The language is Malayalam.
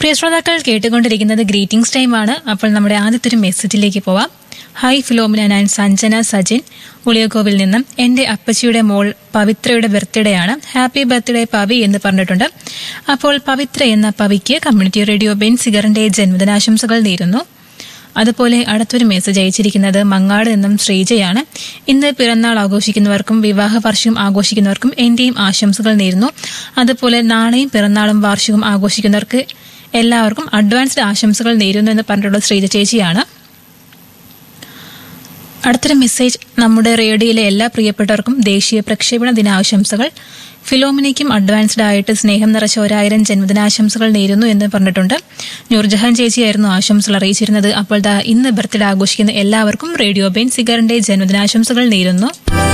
പ്രിയ ശ്രോതാക്കൾ കേട്ടുകൊണ്ടിരിക്കുന്നത് ഗ്രീറ്റിംഗ്സ് ടൈമാണ് അപ്പോൾ നമ്മുടെ ആദ്യത്തെ ഒരു മെസ്സേജിലേക്ക് പോവാം ഹായ് ഫിലോമിന ഞാൻ സഞ്ജന സജിൻ ഉളിയകോവിൽ നിന്നും എന്റെ അപ്പച്ചിയുടെ മോൾ പവിത്രയുടെ ബർത്ത്ഡേ ആണ് ഹാപ്പി ബർത്ത്ഡേ പവി എന്ന് പറഞ്ഞിട്ടുണ്ട് അപ്പോൾ പവിത്ര എന്ന പവിക്ക് കമ്മ്യൂണിറ്റി റേഡിയോ ബെൻ സിഗറിന്റെ ജന്മദിനാശംസകൾ നേരുന്നു അതുപോലെ അടുത്തൊരു മെസ്സേജ് അയച്ചിരിക്കുന്നത് മങ്ങാട് നിന്നും ശ്രീജയാണ് ഇന്ന് പിറന്നാൾ ആഘോഷിക്കുന്നവർക്കും വിവാഹ വാർഷികം ആഘോഷിക്കുന്നവർക്കും എന്റെയും ആശംസകൾ നേരുന്നു അതുപോലെ നാളെയും പിറന്നാളും വാർഷികവും ആഘോഷിക്കുന്നവർക്ക് എല്ലാവർക്കും അഡ്വാൻസ്ഡ് ആശംസകൾ നേരുന്നു എന്ന് പറഞ്ഞിട്ടുള്ള ശ്രീജ ചേച്ചിയാണ് അടുത്തൊരു മെസ്സേജ് നമ്മുടെ റേഡിയോയിലെ എല്ലാ പ്രിയപ്പെട്ടവർക്കും ദേശീയ പ്രക്ഷേപണ ദിനാശംസകൾ ഫിലോമിനയ്ക്കും അഡ്വാൻസ്ഡ് ആയിട്ട് സ്നേഹം നിറച്ച ഒരായിരം ജന്മദിനാശംസകൾ നേരുന്നു എന്ന് പറഞ്ഞിട്ടുണ്ട് നൂർജഹാൻ ചേച്ചിയായിരുന്നു ആശംസകൾ അറിയിച്ചിരുന്നത് അപ്പോൾ ദാ ഇന്ന് ബർത്ത്ഡേ ആഘോഷിക്കുന്ന എല്ലാവർക്കും റേഡിയോ ബെൻ സിഗറിന്റെ ജന്മദിനാശംസകൾ നേരുന്നു